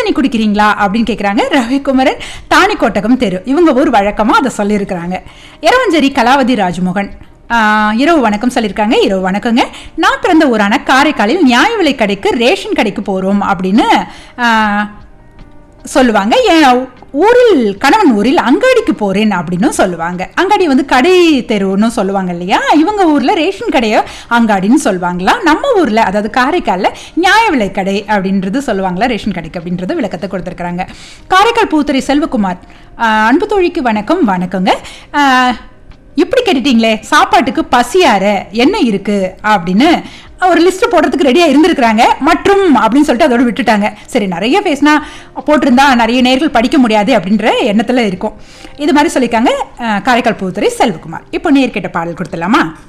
தண்ணி குடிக்கிறீங்களா அப்படின்னு கேட்குறாங்க ரவிக்குமரன் தாணிக்கோட்டகம் தெரு இவங்க ஊர் வழக்கமாக அதை சொல்லியிருக்கிறாங்க இரவஞ்சேரி கலாவதி ராஜ்மோகன் ஆஹ், இரவு வணக்கம் சொல்லியிருக்காங்க இரவு வணக்கங்க நான் பிறந்த ஊரான காரைக்காலில் நியாய விலை கடைக்கு ரேஷன் கடைக்கு போகிறோம் அப்படின்னு ஆஹ், சொல்லுவாங்க என் ஊரில் கணவன் ஊரில் அங்காடிக்கு போறேன் அப்படின்னு சொல்லுவாங்க அங்காடி வந்து கடை தெருன்னு சொல்லுவாங்க இல்லையா இவங்க ஊர்ல ரேஷன் கடையை அங்காடின்னு சொல்லுவாங்களா நம்ம ஊர்ல அதாவது காரைக்கால்ல நியாய விலை கடை அப்படின்றது சொல்லுவாங்களா ரேஷன் கடைக்கு அப்படின்றது விளக்கத்தை கொடுத்துருக்காங்க காரைக்கால் பூத்துறை செல்வகுமார் ஆஹ், அன்பு தோழிக்கு வணக்கம் வணக்கங்க ஆஹ், இப்படி கேட்டுட்டீங்களே சாப்பாட்டுக்கு பசியார என்ன இருக்கு அப்படின்னு ஒரு லிஸ்ட் போடுறதுக்கு ரெடியா இருந்திருக்கிறாங்க மற்றும் அப்படின்னு சொல்லிட்டு அதோட விட்டுட்டாங்க சரி நிறைய பேசினா போட்டிருந்தா நிறைய நேர்கள் படிக்க முடியாது அப்படின்ற எண்ணத்துல இருக்கும் இது மாதிரி சொல்லியிருக்காங்க அஹ், காரைக்கால் பூத்துறை செல்வகுமார் இப்போ நேர் கேட்ட பாடல் கொடுத்துடலாமா